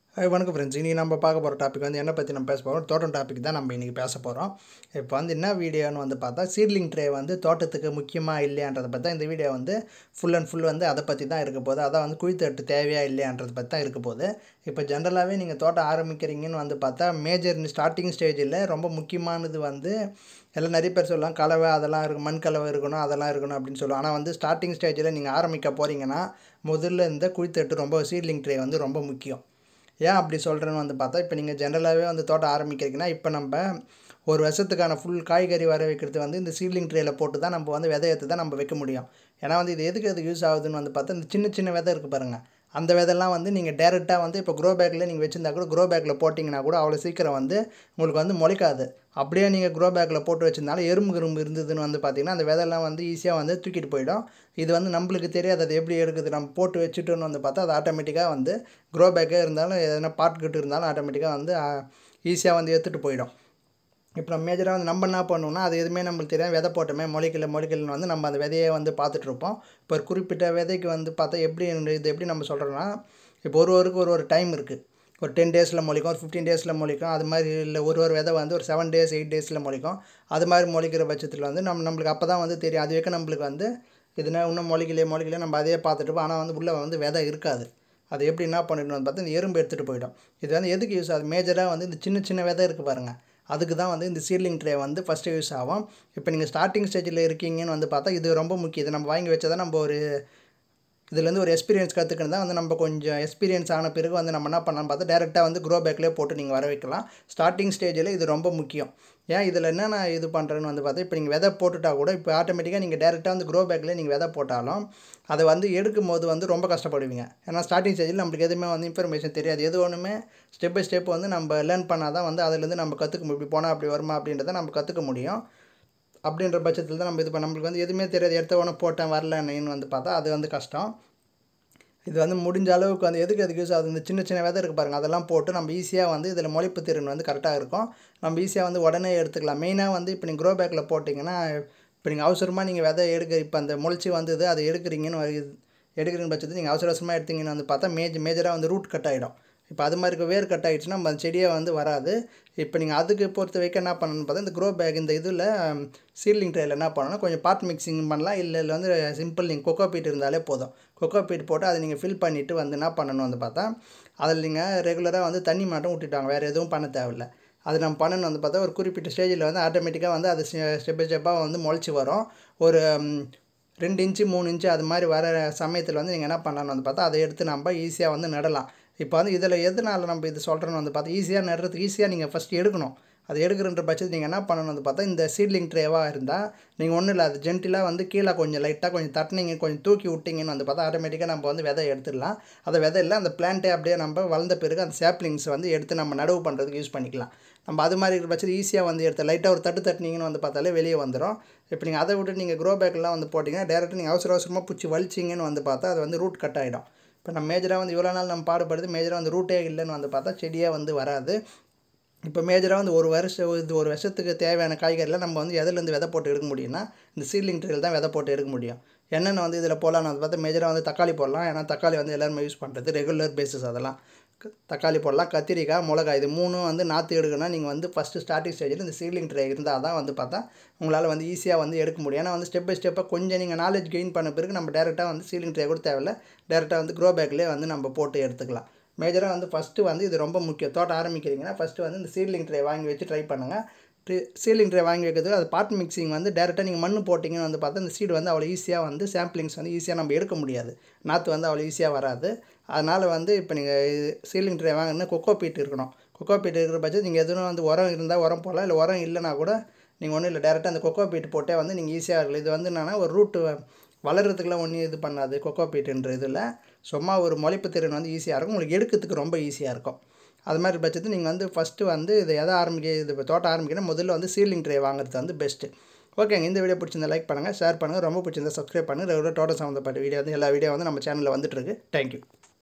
hi வணக்கம் friends இன்றைக்கி நம்ம பார்க்க போகிற டாபிக் வந்து என்ன பற்றி நம்ம பேச போகிறோம் தோட்டம் டாபிக் தான் நம்ம இன்றைக்கி பேச போகிறோம் இப்போ வந்து என்ன வீடியோன்னு வந்து பார்த்தா சீட்லிங் ட்ரே வந்து தோட்டத்துக்கு முக்கியமாக இல்லையான்றதை பற்றி தான் இந்த வீடியோ வந்து ஃபுல் அண்ட் ஃபுல் வந்து அதை பற்றி தான் இருக்க போகுது அதான் வந்து குழித்தட்டு தேவையா இல்லையான்றதை பற்றி தான் இருக்க போகுது இப்போ ஜென்ரலாகவே நீங்கள் தோட்டம் ஆரம்பிக்கிறீங்கன்னு வந்து பார்த்தா மேஜர் ஸ்டார்டிங் ஸ்டேஜில் ரொம்ப முக்கியமானது வந்து எல்லாம் நிறைய பேர் சொல்லலாம் கலவை அதெல்லாம் இருக்கும் மண் கலவை இருக்கணும் அதெல்லாம் இருக்கணும் அப்படின்னு சொல்லுவாங்க ஆனால் வந்து ஸ்டார்டிங் ஸ்டேஜில் நீங்கள் ஆரம்பிக்க போகிறீங்கன்னா முதல்ல இந்த குழித்தட்டு ரொம்ப சீட்லிங் ட்ரே வந்து ரொம்ப முக்கியம் ஏன் அப்படி சொல்கிறேன்னு வந்து பார்த்தா இப்போ நீங்கள் ஜென்ரலாகவே வந்து தோட்டம் ஆரம்பிக்கிறீங்கன்னா இப்போ நம்ம ஒரு வருஷத்துக்கான ஃபுல் காய்கறி வர வைக்கிறது வந்து இந்த சீட்லிங் ட்ரேயில் போட்டு தான் நம்ம வந்து விதை எடுத்து தான் நம்ம வைக்க முடியும் ஏன்னா வந்து இது எதுக்கு அது யூஸ் ஆகுதுன்னு வந்து பார்த்தா இந்த சின்ன சின்ன விதை இருக்குது பாருங்கள் அந்த விதெல்லாம் வந்து நீங்கள் டேரெக்டாக வந்து இப்போ க்ரோ பேக்கில் நீங்கள் வச்சுருந்தா கூட க்ரோ பேக்கில் போட்டிங்கன்னா கூட அவ்வளோ சீக்கிரம் வந்து உங்களுக்கு வந்து முளைக்காது அப்படியே நீங்கள் க்ரோ பேக்கில் போட்டு வச்சிருந்தாலும் எறும்பு கிரும்பு இருந்ததுன்னு வந்து பார்த்தீங்கன்னா அந்த விதெல்லாம் வந்து ஈஸியாக வந்து தூக்கிட்டு போயிடும் இது வந்து நம்மளுக்கு தெரியாது அது எப்படி எடுக்குது நம்ம போட்டு வச்சுட்டோன்னு வந்து பார்த்தா அது ஆட்டோமேட்டிக்காக வந்து க்ரோ பேக்கே இருந்தாலும் எதனா பாட்கிட்டு இருந்தாலும் ஆட்டோமேட்டிக்காக வந்து ஈஸியாக வந்து எடுத்துகிட்டு போயிடும் இப்போ நம்ம மேஜராக வந்து நம்ம என்ன பண்ணுவோம்னா அது எதுவுமே நம்மளுக்கு தெரியாது விதை போட்டோமே முளைக்கல முளைக்கலன்னு வந்து நம்ம அந்த விதையை வந்து பார்த்துட்ருப்போம் இப்போ ஒரு குறிப்பிட்ட விதைக்கு வந்து பார்த்தா எப்படி இது எப்படி நம்ம சொல்கிறோன்னா இப்போ ஒரு ஒருக்கு ஒரு ஒரு டைம் இருக்குது ஒரு டென் டேஸில் முளைக்கும் ஒரு ஃபிஃப்டீன் டேஸில் முளைக்கும் அது மாதிரி இல்லை ஒரு ஒரு விதை வந்து ஒரு செவன் டேஸ் எயிட் டேஸில் முளைக்கும் அது மாதிரி முளைக்கிற பட்சத்தில் வந்து நம்ம நம்மளுக்கு அப்போ தான் வந்து தெரியும் அது வரைக்கும் நம்மளுக்கு வந்து இதுனா இன்னும் முளைக்கலையே முளைக்கலையே நம்ம அதே பார்த்துட்டு ஆனால் வந்து உள்ளே வந்து விதை இருக்காது அது எப்படி என்ன பண்ணிடணும் பார்த்தா இந்த எறும்பு எடுத்துகிட்டு போயிடும் இது வந்து எதுக்கு யூஸ் ஆகுது மேஜராக வந்து இந்த சின்ன சின்ன விதை இருக்குது பாருங்கள் அதுக்கு தான் வந்து இந்த சீட்லிங் ட்ரே வந்து ஃபஸ்ட்டு யூஸ் ஆகும் இப்போ நீங்கள் ஸ்டார்டிங் ஸ்டேஜில் இருக்கீங்கன்னு வந்து பார்த்தா இது ரொம்ப முக்கியம் இது நம்ம வாங்கி வச்சா தான் நம்ம ஒரு இதுலேருந்து ஒரு எக்ஸ்பீரியன்ஸ் கற்றுக்கணும் தான் வந்து நம்ம கொஞ்சம் எக்ஸ்பீரியன்ஸ் ஆன பிறகு வந்து நம்ம என்ன பண்ணலாம்னு பார்த்தா டேரெக்டாக வந்து க்ரோ பேக்லேயே போட்டு நீங்கள் வர வைக்கலாம் ஸ்டார்டிங் ஸ்டேஜில் இது ரொம்ப முக்கியம் ஏன் இதில் என்ன நான் இது பண்ணுறேன்னு வந்து பார்த்தா இப்போ நீங்கள் விதை போட்டுட்டா கூட இப்போ ஆட்டோமேட்டிக்காக நீங்கள் டேரெக்டாக வந்து க்ரோ பேக்கில் நீங்கள் விதை போட்டாலும் அதை வந்து எடுக்கும் போது வந்து ரொம்ப கஷ்டப்படுவீங்க ஏன்னா ஸ்டார்டிங் ஸ்டேஜில் நம்மளுக்கு எதுவுமே வந்து இன்ஃபர்மேஷன் தெரியாது எது ஒன்றுமே ஸ்டெப் பை ஸ்டெப் வந்து நம்ம லேர்ன் பண்ணால் தான் வந்து அதுலேருந்து நம்ம கற்றுக்க முடியும் இப்படி போனால் அப்படி வருமா அப்படின்றத நம்ம கற்றுக்க முடியும் அப்படின்ற பட்சத்தில் தான் நம்ம இது பண்ண நம்மளுக்கு வந்து எதுவுமே தெரியாது எடுத்த உடனே போட்டேன் வரலன்னு வந்து பார்த்தா அது வந்து கஷ்டம் இது வந்து முடிஞ்ச அளவுக்கு வந்து எதுக்கு எதுக்கு யூஸ் ஆகுது இந்த சின்ன சின்ன விதை இருக்குது பாருங்கள் அதெல்லாம் போட்டு நம்ம ஈஸியாக வந்து இதில் முளைப்பு திறன் வந்து கரெக்டாக இருக்கும் நம்ம ஈஸியாக வந்து உடனே எடுத்துக்கலாம் மெயினாக வந்து இப்போ நீங்கள் க்ரோ பேக்கில் போட்டிங்கன்னா இப்போ நீங்கள் அவசரமாக நீங்கள் விதை எடுக்க இப்போ அந்த முளைச்சி வந்தது அதை எடுக்கிறீங்கன்னு எடுக்கிறீங்க பட்சத்தில் நீங்கள் அவசர அவசரமாக எடுத்தீங்கன்னு வந்து பார்த்தா மேஜ் மேஜராக வந்து ரூட் கட் ஆகிடும் இப்போ அது மாதிரி வேர் கட் ஆகிடுச்சுன்னா நம்ம அந்த செடியை வந்து வராது இப்போ நீங்கள் அதுக்கு பொறுத்த வரைக்கும் என்ன பண்ணணும்னு பார்த்தா இந்த க்ரோ பேக் இந்த இதில் சீலிங் ட்ரேயில் என்ன பண்ணணும் கொஞ்சம் பாட் மிக்சிங் பண்ணலாம் இல்லை இல்லை வந்து சிம்பிள் நீங்கள் கொக்கோ பீட் இருந்தாலே போதும் கொக்கோ பீட் போட்டு அதை நீங்கள் ஃபில் பண்ணிவிட்டு வந்து என்ன பண்ணணும் வந்து பார்த்தா அதில் நீங்கள் ரெகுலராக வந்து தண்ணி மட்டும் விட்டுட்டாங்க வேறு எதுவும் பண்ண தேவையில்ல அது நம்ம பண்ணணும் வந்து பார்த்தா ஒரு குறிப்பிட்ட ஸ்டேஜில் வந்து ஆட்டோமேட்டிக்காக வந்து அது ஸ்டெப் பை ஸ்டெப்பாக வந்து முளைச்சி வரும் ஒரு ரெண்டு இன்ச்சு மூணு இன்ச்சு அது மாதிரி வர சமயத்தில் வந்து நீங்கள் என்ன பண்ணலாம்னு வந்து பார்த்தா அதை எடுத்து நம்ம ஈஸியாக வந்து நடலாம் இப்போ வந்து இதில் எதனால் நம்ம இது சொல்கிறோன்னு வந்து பார்த்தா ஈஸியாக நடுறதுக்கு ஈஸியாக நீங்கள் ஃபஸ்ட்டு எடுக்கணும் அது எடுக்கிறன்ற பட்சத்தில் நீங்கள் என்ன பண்ணணும் வந்து பார்த்தா இந்த சீட்லிங் ட்ரேவாக இருந்தால் நீங்கள் ஒன்றும் இல்லை அது ஜென்டிலாக வந்து கீழே கொஞ்சம் லைட்டாக கொஞ்சம் தட்டினீங்க கொஞ்சம் தூக்கி விட்டிங்கன்னு வந்து பார்த்தா ஆட்டோமேட்டிக்காக நம்ம வந்து விதை எடுத்துடலாம் அந்த விதை இல்லை அந்த பிளான்ட்டே அப்படியே நம்ம வளர்ந்த பிறகு அந்த சேப்லிங்ஸ் வந்து எடுத்து நம்ம நடவு பண்ணுறதுக்கு யூஸ் பண்ணிக்கலாம் நம்ம அது மாதிரி இருக்கிற பட்சத்தில் ஈஸியாக வந்து எடுத்து லைட்டாக ஒரு தட்டு தட்டினீங்கன்னு வந்து பார்த்தாலே வெளியே வந்துடும் இப்போ நீங்கள் அதை விட்டு நீங்கள் க்ரோ பேக்கெலாம் வந்து போட்டிங்கன்னா டேரெக்டாக நீங்கள் அவசர அவசரமாக பிடிச்சி வலிச்சிங்கன்னு வந்து பார்த்தா அது வந்து ரூட் கட் ஆகிடும் இப்போ நம்ம மேஜராக வந்து இவ்வளோ நாள் நம்ம பாடுபடுது மேஜராக வந்து ரூட்டே இல்லைன்னு வந்து பார்த்தா செடியே வந்து வராது இப்போ மேஜராக வந்து ஒரு வருஷம் இது ஒரு வருஷத்துக்கு தேவையான காய்கறிலாம் நம்ம வந்து எதுலேருந்து விதை போட்டு எடுக்க முடியும்னா இந்த சீலிங் ட்ரேல் தான் விதை போட்டு எடுக்க முடியும் என்னென்ன வந்து இதில் போடலாம்னு வந்து பார்த்தா மேஜராக வந்து தக்காளி போடலாம் ஏன்னா தக்காளி வந்து எல்லாருமே யூஸ் பண்ணுறது ரெகுலர் பேசிஸ் அதெல்லாம் தக்காளி போடலாம் கத்திரிக்காய் மிளகாய் இது மூணும் வந்து நாற்று எடுக்கணும்னா நீங்கள் வந்து ஃபஸ்ட்டு ஸ்டார்டிங் ஸ்டேஜில் இந்த சீலிங் ட்ரே இருந்தால் தான் வந்து பார்த்தா உங்களால் வந்து ஈஸியாக வந்து எடுக்க முடியும் ஏன்னா வந்து ஸ்டெப் பை ஸ்டெப்பாக கொஞ்சம் நீங்கள் நாலேஜ் கெயின் பண்ண பிறகு நம்ம டேரெக்டாக வந்து சீலிங் ட்ரே கூட தேவையில்ல டேரெக்டாக வந்து க்ரோ பேக்லேயே வந்து நம்ம போட்டு எடுத்துக்கலாம் மேஜராக வந்து ஃபஸ்ட்டு வந்து இது ரொம்ப முக்கியம் தோட்டம் ஆரம்பிக்கிறீங்கன்னா ஃபஸ்ட்டு வந்து இந்த சீலிங் ட்ரே வாங்கி வச்சு ட்ரை பண்ணுங்கள் சீலிங் ட்ரே வாங்கி வைக்கிறது அது பாட் மிக்சிங் வந்து டேரெக்டாக நீங்கள் மண் போட்டிங்கன்னு வந்து பார்த்தா இந்த சீடு வந்து அவ்வளோ ஈஸியாக வந்து சாம்பிளிங்ஸ் வந்து ஈஸியாக நம்ம எடுக்க முடியாது நாற்று வந்து அவ்வளோ ஈஸியாக வராது அதனால் வந்து இப்போ நீங்கள் சீலிங் ட்ரே வாங்கினா கொக்கோ பீட் இருக்கணும் கொக்கோ பீட் இருக்கிற பட்சம் நீங்கள் எதுவும் வந்து உரம் இருந்தால் உரம் போடலாம் இல்லை உரம் இல்லைனா கூட நீங்கள் ஒன்றும் இல்லை டேரெக்டாக அந்த கொக்கோ பீட் போட்டே வந்து நீங்கள் ஈஸியாக இருக்கலாம் இது வந்து என்னென்னா ஒரு ரூட்டு வளர்கிறதுக்குலாம் ஒன்றும் இது பண்ணாது கொக்கோ பீட்டுன்ற இதில் சும்மா ஒரு முளைப்பு திறன் வந்து ஈஸியாக இருக்கும் உங்களுக்கு எடுக்கிறதுக்கு ரொம்ப ஈஸியாக இருக்கும் அது மாதிரி பட்சத்தில் நீங்கள் வந்து ஃபஸ்ட்டு வந்து இதை எதை ஆரம்பிக்க இது தோட்டம் ஆரம்பிக்கணும் முதல்ல வந்து சீலிங் ட்ரே வாங்குறது வந்து பெஸ்ட்டு ஓகேங்க இந்த வீடியோ பிடிச்சிருந்தா லைக் பண்ணுங்கள் ஷேர் பண்ணுங்கள் ரொம்ப பிடிச்சிருந்தா சப்ஸ்கிரைப் பண்ணுங்கள் ரெகுலர் தோட்டம் சம்மந்தப்பட்ட வீடியோ வந்து எல்லா வீடியோ வந்து நம்ம சேனலில் வந்துட்டுருக்கு தேங்க்யூ